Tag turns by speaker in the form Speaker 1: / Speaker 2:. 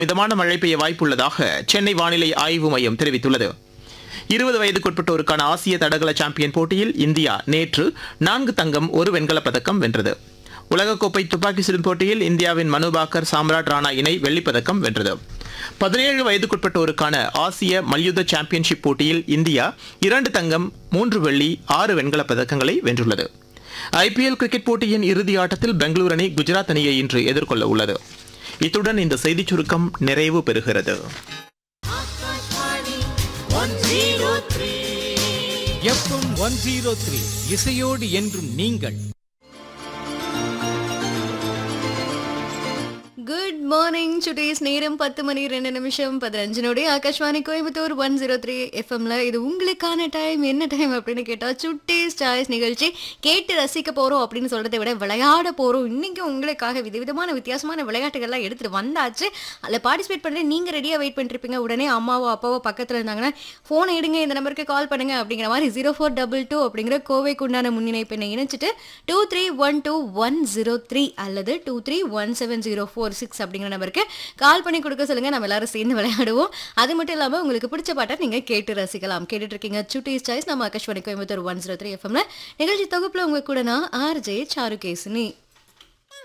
Speaker 1: மிதமான மழை பெய்ய வாய்ப்புள்ளதாக சென்னை வானிலை ஆய்வு மையம் தெரிவித்துள்ளது இருபது வயதுக்குட்பட்டோருக்கான ஆசிய தடகள சாம்பியன் போட்டியில் இந்தியா நேற்று நான்கு தங்கம் ஒரு வெண்கலப் பதக்கம் வென்றது உலகக்கோப்பை துப்பாக்கி சுடும் போட்டியில் இந்தியாவின் மனு பாக்கர் சாம்ராட் ராணா இணை வெள்ளிப் பதக்கம் வென்றது பதினேழு வயதுக்குட்பட்டோருக்கான ஆசிய மல்யுத்த சாம்பியன்ஷிப் போட்டியில் இந்தியா இரண்டு தங்கம் மூன்று வெள்ளி ஆறு வெண்கலப் பதக்கங்களை வென்றுள்ளது ஐபிஎல் கிரிக்கெட் போட்டியின் இறுதி ஆட்டத்தில் பெங்களூரு அணி குஜராத் அணியை இன்று எதிர்கொள்ள உள்ளது இத்துடன் இந்த செய்திச் சுருக்கம் நிறைவு பெறுகிறது
Speaker 2: எஃப்எம் ஒன் ஜீரோ த்ரீ இசையோடு என்றும் நீங்கள்
Speaker 3: குட் மார்னிங் சுட்டீஸ் நேரம் பத்து மணி ரெண்டு நிமிஷம் பதினஞ்சு நொடி Akashvani Coimbatore one zero three எஃப்எம்ல இது உங்களுக்கான டைம் என்ன டைம் அப்படின்னு கேட்டா சுட்டீஸ் சாய்ஸ் நிகழ்ச்சி கேட்டு ரசிக்க போறோம் அப்படின்னு சொல்றதை விட விளையாட போறோம் இன்னைக்கு உங்களுக்காக விதவிதமான வித்தியாசமான விளையாட்டுகள்லாம் எடுத்துட்டு வந்தாச்சு அதில் பார்ட்டிசிபேட் பண்ண நீங்க ரெடியா வெயிட் பண்ணிருப்பீங்க உடனே அம்மாவோ அப்பாவோ பக்கத்துல இருந்தாங்கன்னா போனை எடுங்க இந்த நம்பருக்கு கால் பண்ணுங்க அப்படிங்கிற மாதிரி ஜீரோ ஃபோர் டபுள் டூ அப்படிங்கிற கோவைக்கு உண்டான முன்னிணைப்பு எண்ணை இணைச்சிட்டு two three one two one zero three அல்லது two three one seven zero four six அப்படிங்கிற நம்பருக்கு கால் பண்ணி கொடுக்க சொல்லுங்க நம்ம எல்லாரும் சேர்ந்து விளையாடுவோம் அது மட்டும் இல்லாம உங்களுக்கு பிடிச்ச பாட்டை நீங்க கேட்டு ரசிக்கலாம் கேட்டுட்டு இருக்கீங்க சுட்டீஸ் சாய்ஸ் நம்ம Akashvani Coimbatore one zero three எஃப்எம்ல நிகழ்ச்சி தொகுப்புல உங்க கூட நான் ஆர்ஜே சாருகேசினி